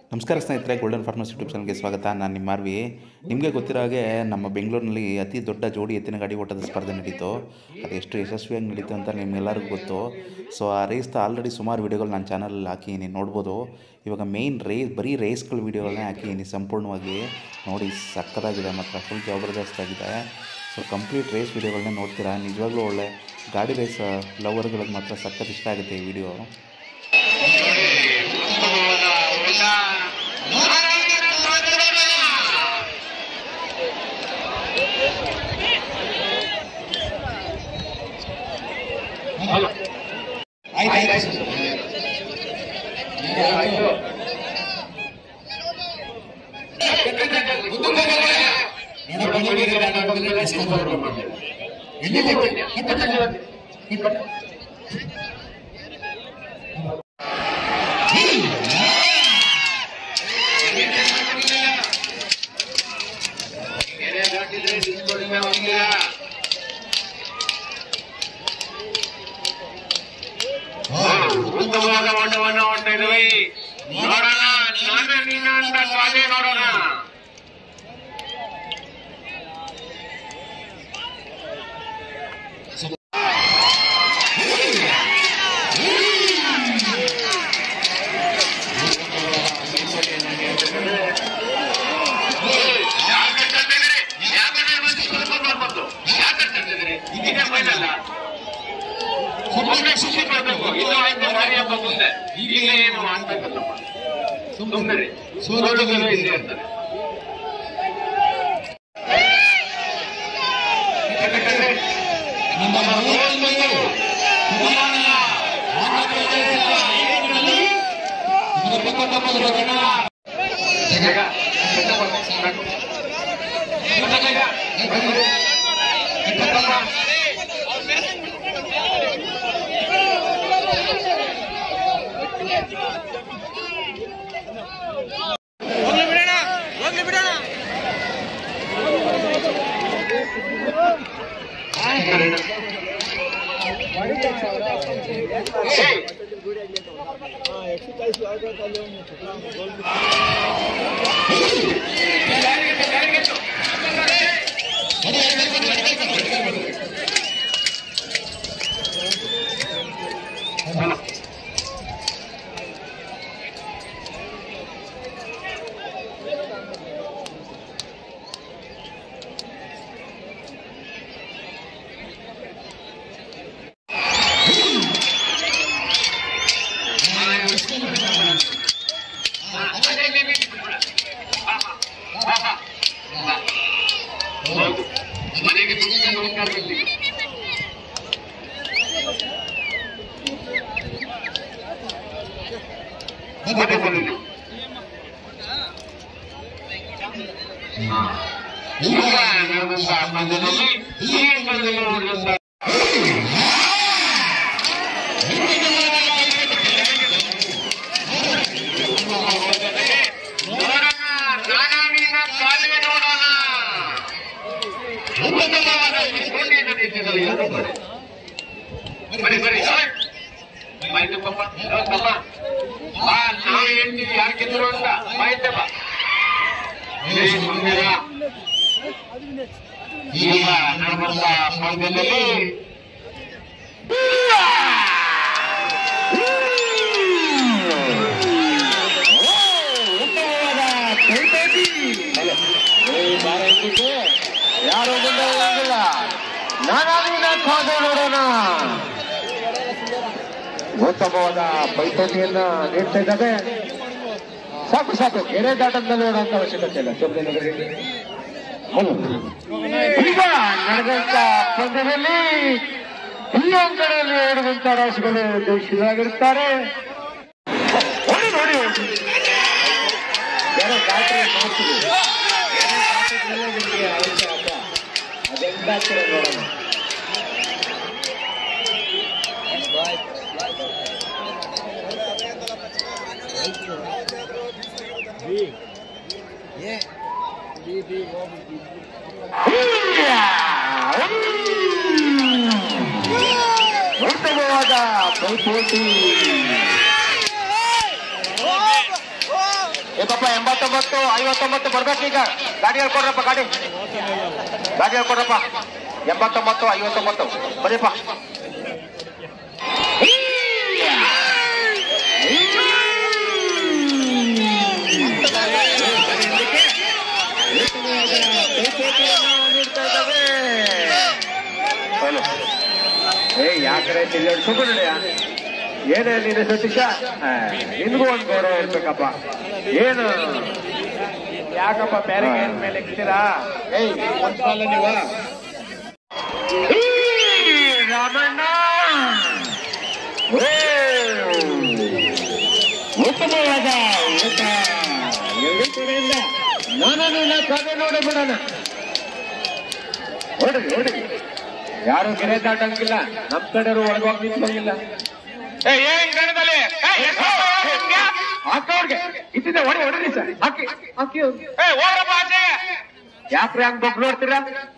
ನಮಸ್ಕಾರ ಸ್ನೇಹಿತರೆ golden farmers YouTube ಚಾನಲ್ಗೆ ಸ್ವಾಗತ ನಾನು ನಿಮ್ಮ ಮಾರ್ವಿ ನಿಮಗೆ ಗೊತ್ತಿರೋ ಹಾಗೆ ನಮ್ಮ ಬೆಂಗಳೂರಿನಲ್ಲಿ ಅತಿ ದೊಡ್ಡ ಜೋಡಿ ಎತ್ತಿನ ಗಾಡಿ ಓಟದ ಸ್ಪರ್ಧೆ ನಡೀತು ಅದು ಎಷ್ಟು ಯಶಸ್ವಿಯಾಗಿ ನಡೀತು ಅಂತ ನಿಮ್ಗೆಲ್ಲರಿಗೂ ಗೊತ್ತು ಸೊ ಆ ರೇಸ್ದ ಆಲ್ರೆಡಿ ಸುಮಾರು ವೀಡಿಯೋಗಳು ನನ್ನ ಚಾನಲಲ್ಲಿ ಹಾಕಿದ್ದೀನಿ ನೋಡ್ಬೋದು ಇವಾಗ ಮೇಯ್ನ್ ರೇಸ್ ಬರೀ ರೇಸ್ಗಳ ವೀಡಿಯೋಗಳನ್ನೇ ಹಾಕಿದ್ದೀನಿ ಸಂಪೂರ್ಣವಾಗಿ ನೋಡಿ ಸಕ್ಕತ್ತಾಗಿದೆ ಮಾತ್ರ ಫುಲ್ ಜಬರ್ದಸ್ತ್ ಆಗಿದೆ ಸೊ ಕಂಪ್ಲೀಟ್ ರೇಸ್ ವೀಡಿಯೋಗಳನ್ನ ನೋಡ್ತೀರಾ ನಿಜವಾಗ್ಲೂ ಒಳ್ಳೆ ಗಾಡಿ ರೇಸ್ ಲವರ್ಗಳಿಗೆ ಮಾತ್ರ ಸಖತ್ ಇಷ್ಟ ಆಗುತ್ತೆ ಈ ವಿಡಿಯೋ ಉತ್ತಮವಾದ ಓಟವನ್ನು ಓಡ್ತಾ ಇದ್ವಿ ನೋಡೋಣ ನಾನು ನೀನು ಅಂತ ಸ್ವಾಮಿ ನೋಡೋಣ ಯಾಕೆ ತಂದಿದ್ರಿ ಯಾಕೆ ಬಂದು ಸ್ವಲ್ಪ ಬರ್ಬೋದು ಯಾಕೆ ತಂದಿದ್ರಿ ಇದೇ ಫೈನಲ್ಲ ಸುಮ್ಮನೆ ಖುಷಿ ಪಡ್ಬೇಕು ಇದು ಆಯ್ತು ಗಾಡಿ ಹಬ್ಬ ಮುಂದೆ ಈಗ ಏನು ಆಗ್ಬೇಕಲ್ಲಪ್ಪ ಸುಮ್ಮನೆ ಸೋಲೋದು ಇಲ್ಲಿ ಅಂತಾರೆ ನಮ್ಮ ಮನೋರಂಜನೆ ಕುಮಾರನ ಆಂಧ್ರಪ್ರದೇಶದ ಐದರಲ್ಲಿ ಇದರ ಪಕ್ಕದ ಬರೋಣ ಜಗ ಸಾಕು. ಏಯ್! ಅದೇ ಬೇಬಿ ಬಿಟ್ಬಿಡ. ಆಹಾ, ಆಹಾ, ಆಹಾ. ಹೌದು. ಮನೆಗೆ ಬಿಟ್ಟು ಹೋಗ್ತಾ ಇರ್ಬೇಕು. ಮತ್ತೆ ಬನ್ನಿ. ಹಾ. ಈಗ ನಡೆದಂತ ಪಂದ್ಯದಲ್ಲಿ ಈ ಪಂದ್ಯದಲ್ಲಿ ನಡೆದಂತ ನೋಡೋಣ ನಾನಾಮೀನ ಕಾಲುವೆ ನೋಡೋಣ ಉತ್ತಮವಾದ ಕೊಂಡಿಯನ್ನು ನಿಂತಿದ್ದಾರೆ ಯಾರು ಬನ್ನಿ ಬನ್ನಿ ಬನ್ನಿ ಮಾಹಿತಿ ಪಪ್ಪ ತಮ್ಮ ಬಾ ನಾವು ಹೇಳ್ತೀವಿ ಯಾರು ಗೆದ್ರು ಅಂತ ಮಾಹಿತಿ ಬಾ ಏ ಸುಂದರ ಈಗ ನಡೆದಂತ ಪಂದ್ಯದಲ್ಲಿ ಯಾರು ಬಂದಿಲ್ಲ ನಾನಾಗಿನ ಕಾದು ನೋಡೋಣ ಉತ್ತಮವಾದ ಪೈಪೋಟಿಯನ್ನ ನೀಡ್ತಾ ಇದ್ದಾರೆ ಸಾಕು ಸಾಕು ಕೆರೆ ದಾಟದಲ್ಲಿ ನೋಡುವಂತ ಅವಶ್ಯಕತೆ ಇಲ್ಲ ಸುಮ್ಮನೆ ನಗರಿ. ಹೌದು. ಈಗ ನಡೆದಂತ ಪಂದ್ಯದಲ್ಲಿ ಈ ಅಂಕಣದಲ್ಲಿ ಆಡುವಂತ ರಾಶಿಗಳು ದೇಶವಾಗಿರುತ್ತಾರೆ ನೋಡಿ ನೋಡಿ ಯಾರೋ ದಾಟ್ರಿ ಮಾಡ್ತೀವಿ ಅದೆಂತಾಗ್ತದೆ ನೋಡೋಣ ಉತ್ತಮವಾದ ಪೈಪೋಟಿ ಏಕಪ್ಪ ಎಂಬತ್ತೊಂಬತ್ತು ಐವತ್ತೊಂಬತ್ತು ಬರ್ಬೇಕೀಗ ಗಾಡಿ ಹೇಳ್ಕೊಡ್ರಪ್ಪ ಗಾಡಿ ಗಾಡಿ ಹೇಳ್ಕೊಡ್ರಪ್ಪ ಎಂಬತ್ತೊಂಬತ್ತು ಐವತ್ತೊಂಬತ್ತು ಬರೀಪ್ಪ ಹಲೋ ಏ ಯಾಕ್ರೆ ತಿರುಗಾಡಿ ಸುಮ್ಮನೆ ಏನೇ ನೀನು ಸತೀಶ ಆ, ನಿನ್ಗೂ ಒಂದು ಗೌರವ ಇರ್ಬೇಕಪ್ಪ ಏನು ಯಾಕಪ್ಪ ಬೇರೆ ಏನ್ ಮೇಲೆ ಇಕ್ತೀರಾ ಏಯ್ ಒಂದ್ ಸಾಲ ನೀವ ರಾಮಣ್ಣ ಏ, ಉತ್ತಮವಾದ ಊಟ ಎರಡು ಕಡೆಯಿಂದ ನಾನು ನಿನ್ನ ಕಡೆ ನೋಡಿ ಬಿಡೋಣ ಹೊಡ್ರಿ ಹೊಡ್ರಿ ಯಾರು ಕೆರೆ ದಾಟಂಗಿಲ್ಲ ನಮ್ ಕಡೆಯವರು ಒಳಗೋಗಿ ನಿಂತ್ಕೊಂಡಿಲ್ಲ ಏನ್ ಗಣದಲ್ಲಿ ಹಾಕೋರ್ಗೆ ಇದ್ದಿದ್ದೆ ಹೊಡಿ ಹೊಡ್ರಿ ಸರ್ ಹಾಕಿ ಹಾಕಿ ಏ ಓಡಪ್ಪ ಆಚೆ ಯಾಕ್ರೆ ಹಂಗ್ ಬೊಗ್ ನೋಡ್ತೀರಾ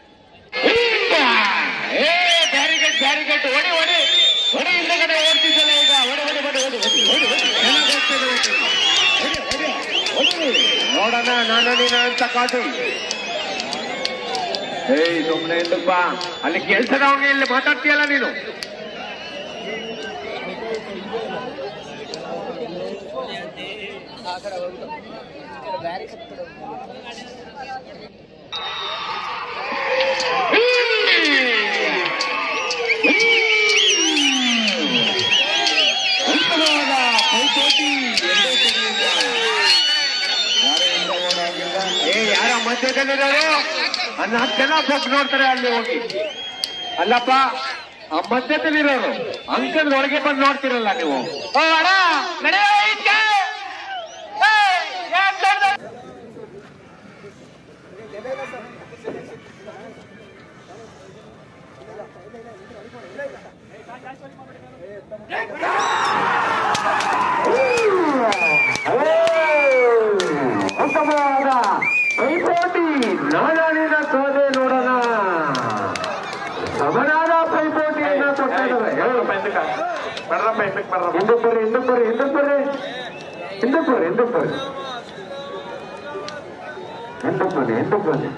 ಏ ಬ್ಯಾರಿಗೇಟ್ ಬ್ಯಾರಿಗೇಟ್ ಹೊಡಿ ಹೊಡಿ ಹೊಡಿ ಹಿಂದಗಡೆ ಓಡ್ತಿದ್ದಲ್ಲ ಈಗ ಹೊಡಿ ಹೊಡಿ ಹೊಡಿ ಹೊಡಿ ಹೊಡಿ ಹೊಡಿ ಹೊಡಿ ಚೆನ್ನಾಗ್ ಹೋಗ್ತಿದೆ ಹೊಡಿ. ಹೊಡಿ, ಹೊಡಿ, ಹೊಡಿ. ನೋಡೋಣ ನಾನು ನೀನು ಅಂತ ಕಾದು ಏಯ್ ಸುಮ್ನೆ ಎಂದಪ್ಪ ಅಲ್ಲಿ ಕೆಲ್ಸದವನಿಗೆ ಇಲ್ಲಿ ಮಾತಾಡ್ತೀಯಲ್ಲ ನೀನು ಉತ್ತಮವಾದ ಪೈಪೋಟಿ ಎರಡೂ ಕಡೆಯಿಂದ. ಯಾರಿಂದ ಓಡೋಗಿಲ್ಲ? ಏ ಯಾರ ಮಧ್ಯದಲ್ಲಿರೋರು ಅನ್ನ ಹತ್ತು ಜನ ಬೊಗ್ ನೋಡ್ತಾರೆ ಅಲ್ಲಿ ಹೋಗಿ ಅಲ್ಲಪ್ಪ ಆ ಮಧ್ಯದಲ್ಲಿರೋರು ಅಂಕಲ್ ಒಳಗೆ ಬಂದು ನೋಡ್ತಿರಲ್ಲ ನೀವು ಓ ಅಣ್ಣ ನಡೆಯೋ ಈಚೆ ಏಯ್, ಯಾಕ್ ದೊಡ್ಡ ಉತ್ತಮವಾದ ಪೈಪೋಟಿ ನಾನಾಣಿನ ಸೋದೆ ನೋಡೋಣ ಸಮನಾದ ಪೈಪೋಟಿಯನ್ನ ಕೊಟ್ಟಿದ್ದಾರೆ ಹಿಂದೆ ಬರ್ರಿ ಹಿಂದೆ ಬರ್ರಿ ಹಿಂದೆ ಬರ್ರಿ ಹಿಂದೆ ಬರ್ರಿ ಹಿಂದೆ ಬರ್ರಿ ಹಿಂದೆ ಬನ್ನಿ ಹಿಂದೆ ಬನ್ನಿ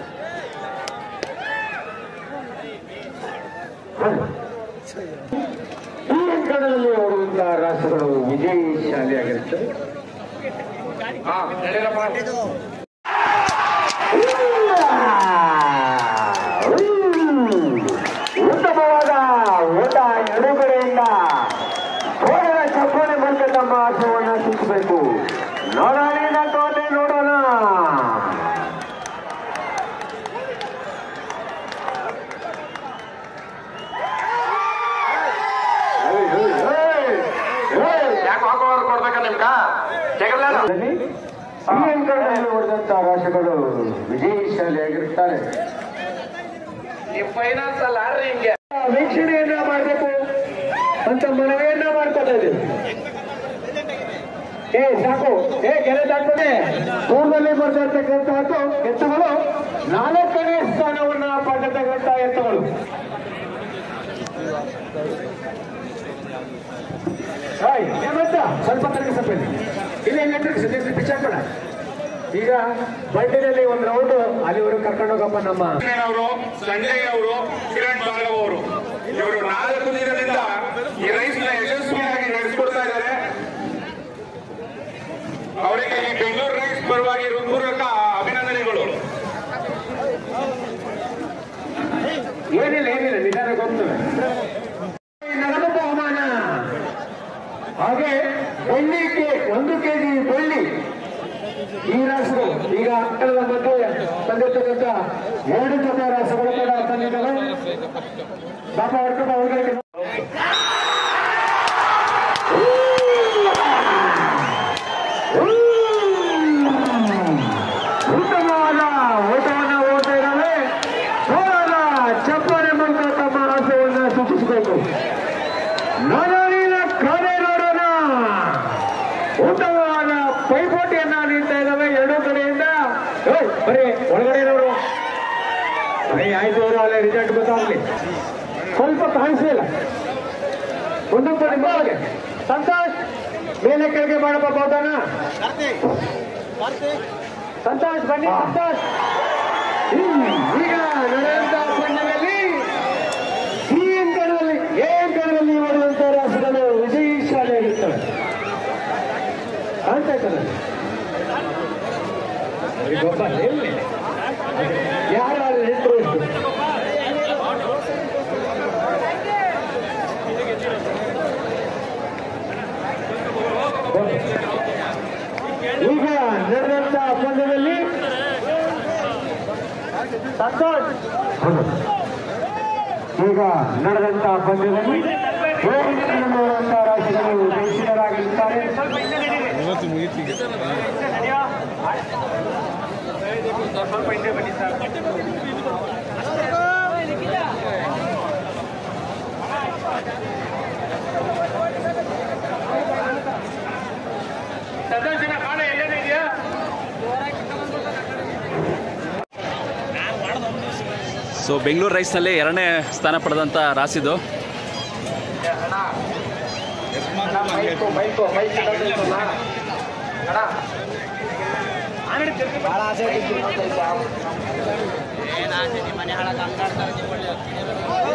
ಈ ಅಂಕಣದಲ್ಲಿ ಓಡುವಂತಹ ರಾಷ್ಟ್ರಗಳು ವಿಜಯಶಾಲಿಯಾಗಿರುತ್ತವೆ ಹಾ ನಡೀರಪ್ಪ ಉತ್ತಮವಾದ ಓಟ ಎರಡು ಕಡೆಯಿಂದ ಹೋಗದ ಚಪ್ಪಾಳೆ ಮೂಲಕ ತಮ್ಮ ಆಸೆಯನ್ನ ಸೂಚಿಸಬೇಕು ನೋಡೋಣ ತೋಟೆ ನೋಡೋಣ ಯಾಕೆ ಹಾಕೋರು ಕೊಡ್ಬೇಕ ನಿಮ್ಗ ಜಗಲ್ಲ ಈ ಅಂಕಣದಲ್ಲಿ ಹೊಡೆದಂತ ರಾಶಿಗಳು ವಿಜಯಶಾಲಿಯಾಗಿರುತ್ತಾರೆ ನೀವು ಫೈನಾನ್ಸ್ ಅಲ್ಲ ಆಡ್ರಿ ಹಿಂಗೆ ವೀಕ್ಷಣೆಯನ್ನ ಮಾಡಬೇಕು ಅಂತ ಮನವಿಯನ್ನ ಮಾಡ್ಕೊತಾ ಇದ್ದೀವಿ ಏ ಸಾಕು ಏ ಕೆರೆ ದಾಟ್ತದೆ ಪೂರ್ವದಲ್ಲಿ ಬರ್ತಿರ್ತಕ್ಕಂತಹದ್ದು ಎತ್ತುಗಳು ನಾಲ್ಕನೇ ಸ್ಥಾನವನ್ನ ಪಡೆದಿರ್ತಕ್ಕಂಥ ಎತ್ತುಗಳು ಹಾಯ್ ಏಮಂತ ಸ್ವಲ್ಪ ತರಗಿಸಪ್ಪ ಇಲ್ಲ ಇಲ್ಲ ತರಗಿಸ ಬಿಚ್ಚಾಕ್ಬೇಡ ಈಗ ಬಂಡಿನಲ್ಲಿ ಒಂದು ರೌಂಡ್ ಅಲ್ಲಿವರೆಗೂ ಕರ್ಕೊಂಡು ಹೋಗಪ್ಪ ನಮ್ಮ ಅವರು ಸಂಜಯ್ ಅವರು ಕಿರಣ್ ಭಾರ್ಗವ್ ಅವರು ಇವರು ನಾಲ್ಕು ದಿನದಿಂದ ಈ ರೈಸ್ ನ ಯಶಸ್ವಿಯಾಗಿ ನಡೆಸಿಕೊಡ್ತಾ ಇದ್ದಾರೆ ಅವರಿಗೆ ಈ ಬೆಂಗಳೂರು ರೈಸ್ ಪರವಾಗಿ ಹೃತ್ಪೂರ್ವಕ ಅಭಿನಂದನೆಗಳು ಏನಿಲ್ಲ ಏನಿಲ್ಲ ನಿಧಾನಕ್ಕೆ ಹೋಗ್ತವೆ ನಗದು ಬಹುಮಾನ ಹಾಗೆ ಬೆಳ್ಳಿಗೆ ಒಂದು ಕೆಜಿ ಬೆಳ್ಳಿ ಈ ರಾಸುಗಳು ಈಗ ಅಂಕಣದ ಮಧ್ಯೆ ತಂದಿರ್ತಕ್ಕಂಥ ಎರಡು ಜೊತೆ ರಾಸುಗಳು ಕೂಡ ತಂದಿದ್ದಾವೆ ಪಾಪ ಹೊಡ್ಕೊಂಡು ಅವ್ರಿಗೆ ಉತ್ತಮವಾದ ಓಟವನ್ನು ಓಡ್ತಾ ಇದ್ದಾವೆ ಸೋಲಾರ ಚಪ್ಪಾಳೆ ಮೂಲಕ ತಮ್ಮ ಆಸೆಯನ್ನು ಸೂಚಿಸಬೇಕು ನಾನಾಡಿನ ಕಾಣೆ ನೋಡೋಣ ಉತ್ತಮವಾದ ಪೈಪೋಟಿಯನ್ನ ನೀಡ್ತಾ ಇದ್ದಾವೆ ಎರಡೂ ಕಡೆಯಿಂದ ಏಯ್, ಬರೀ ಒಳಗಡೆ ಇರೋರು ಬರೀ ಆಯ್ತು ಅವರು ಅಲ್ಲೇ ರಿಸಲ್ಟ್ ಗೊತ್ತಾಗ್ಲಿ ಸ್ವಲ್ಪ ಕಾಣಿಸ್ಲಿಲ್ಲ ಮುಂದಕ್ಕೆ ನಿಮ್ಮ ಒಳಗೆ ಸಂತೋಷ್ ಮೇಲೆ ಕೆಳಗೆ ಮಾಡಪ್ಪ ಬೋಧನ ಸಂತೋಷ್ ಬನ್ನಿ ಸಂತೋಷ್ ಹ್ಮ್, ಈಗ ನಡೆಯುವಂತ ಪಂದ್ಯದಲ್ಲಿ ಈ ಅಂಕಣದಲ್ಲಿ ಎ ಅಂಕಣದಲ್ಲಿ ಮಾಡುವಂತ ರಾಸುಗಳು ವಿಜಯಶಾಲಿಯಾಗಿರ್ತವೆ ಅಂತ ಇರ್ತದೆ ಗೊಬ್ಬ ಎಲ್ಲಿ ಯಾರು ಹೆಸರು ಈಗ ನಡೆದಂತ ಪಂದ್ಯದಲ್ಲಿ ಸಂತೋಷ್ ಈಗ ನಡೆದಂತ ಪಂದ್ಯದಲ್ಲಿ ನೋಡುವಂತ ರಾಶಿಗಳು ಜಯಿಸಿದರಾಗಿರುತ್ತಾರೆ ಸಂತೋಷನ ಕಾಣ ಎಲ್ಲೇನಿದೆಯಾ ಸೊ ಬೆಂಗಳೂರು ರೈಸ್ನಲ್ಲಿ ಎರಡನೇ ಸ್ಥಾನ ಪಡೆದಂಥ ರಾಸಿದು ಮೈಕು ಮೈಕು ಮೈಕ್ ಇಡೋದಿಲ್ಲ ಭಾಳ ಆಸೆ